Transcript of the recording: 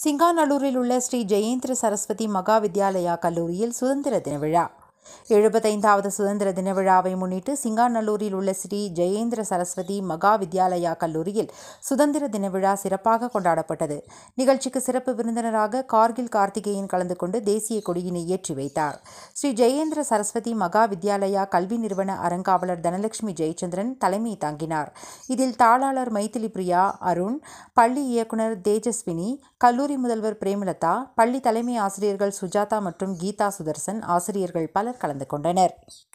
சிங்காநல்லூரில் உள்ள ஸ்ரீ ஜெயேந்திர சரஸ்வதி மகா வித்யாலயா கல்லூரியில் சுதந்திர தின விழா எழுபத்தைந்தாவது சுதந்திர தின விழாவை முன்னிட்டு சிங்காநல்லூரில் உள்ள ஸ்ரீ ஜெயேந்திர சரஸ்வதி மகா வித்யாலயா கல்லூரியில் சுதந்திர தின விழா சிறப்பாக கொண்டாடப்பட்டது நிகழ்ச்சிக்கு சிறப்பு விருந்தினராக கார்கில் கார்த்திகேயன் கலந்து கொண்டு தேசிய கொடியினை ஏற்றி வைத்தார் ஸ்ரீ ஜெயேந்திர சரஸ்வதி மகா வித்யாலயா கல்வி நிறுவன அறங்காவலர் தனலட்சுமி ஜெயச்சந்திரன் தலைமை தாங்கினார் இதில் தாளாளர் மைதிலி பிரியா அருண் பள்ளி இயக்குனர் தேஜஸ்வினி கல்லூரி முதல்வர் பிரேமலதா பள்ளி தலைமை ஆசிரியர்கள் சுஜாதா மற்றும் கீதா சுதர்சன் ஆசிரியர்கள் பலர் கலந்து கொண்டனர்